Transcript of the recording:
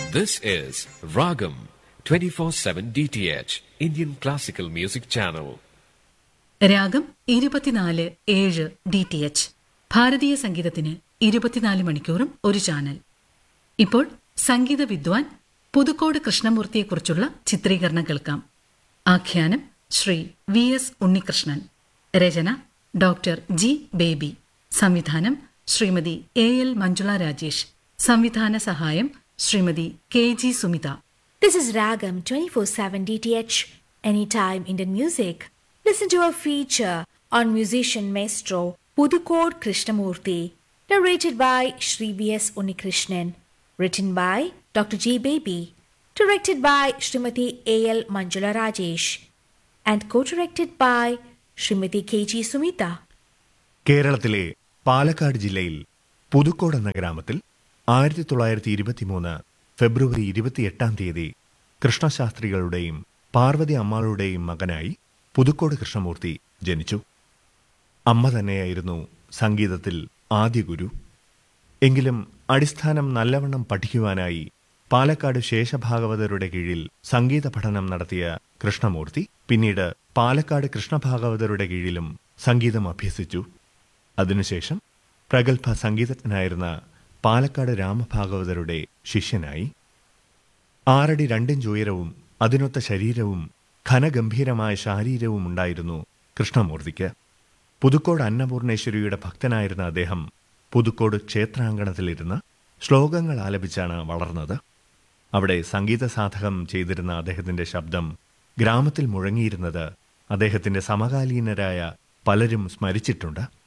This is Ragam 24/7 DTH Indian Classical Music Channel. രാഗം ഇരുപത്തിനാല് ഏഴ് ഡി ടി എച്ച് ഭാരതീയ സംഗീതത്തിന് ഇരുപത്തിനാല് മണിക്കൂറും ഒരു ചാനൽ ഇപ്പോൾ സംഗീത വിദ്വാൻ പുതുക്കോട് കൃഷ്ണമൂർത്തിയെക്കുറിച്ചുള്ള ചിത്രീകരണം കേൾക്കാം ആഖ്യാനം ശ്രീ വി എസ് ഉണ്ണികൃഷ്ണൻ രചന ഡോക്ടർ ജി ബേബി സംവിധാനം ശ്രീമതി എ എൽ മഞ്ജുള രാജേഷ് സംവിധാന സഹായം Shrimati K G Sumitha This is Ragam 24/7 DTH Anytime Indian Music. Listen to a feature on musician maestro Pudukod Krishnamurti, narrated by Sri V.S. Unikrishnan, written by Dr. G. Baby, directed by Srimati A.L. Manjula Rajesh, and co-directed by Srimati K.G. Sumita. കേരളത്തിലെ പാലക്കാട് ജില്ലയിൽ പുതുക്കോട് എന്ന ഗ്രാമത്തിൽ ആയിരത്തി തൊള്ളായിരത്തി ഇരുപത്തിമൂന്ന് ഫെബ്രുവരി ഇരുപത്തിയെട്ടാം തീയതി കൃഷ്ണശാസ്ത്രികളുടെയും പാർവതി അമ്മാളുടെയും മകനായി പുതുക്കോട് കൃഷ്ണമൂർത്തി ജനിച്ചു അമ്മ തന്നെയായിരുന്നു സംഗീതത്തിൽ ആദ്യ ഗുരു എങ്കിലും അടിസ്ഥാനം നല്ലവണ്ണം പഠിക്കുവാനായി പാലക്കാട് ശേഷഭാഗവതരുടെ കീഴിൽ സംഗീത പഠനം നടത്തിയ കൃഷ്ണമൂർത്തി പിന്നീട് പാലക്കാട് കൃഷ്ണഭാഗവതരുടെ കീഴിലും സംഗീതം അഭ്യസിച്ചു അതിനുശേഷം പ്രഗത്ഭ സംഗീതജ്ഞനായിരുന്ന പാലക്കാട് രാമഭാഗവതരുടെ ശിഷ്യനായി ആറടി രണ്ടിഞ്ച് ഉയരവും അതിനൊത്ത ശരീരവും ഘനഗംഭീരമായ ശാരീരവും ഉണ്ടായിരുന്നു കൃഷ്ണമൂർത്തിക്ക് പുതുക്കോട് അന്നപൂർണേശ്വരിയുടെ ഭക്തനായിരുന്ന അദ്ദേഹം പുതുക്കോട് ക്ഷേത്രാങ്കണത്തിലിരുന്ന് ശ്ലോകങ്ങൾ ആലപിച്ചാണ് വളർന്നത് അവിടെ സംഗീത സാധകം ചെയ്തിരുന്ന അദ്ദേഹത്തിന്റെ ശബ്ദം ഗ്രാമത്തിൽ മുഴങ്ങിയിരുന്നത് അദ്ദേഹത്തിന്റെ സമകാലീനരായ പലരും സ്മരിച്ചിട്ടുണ്ട്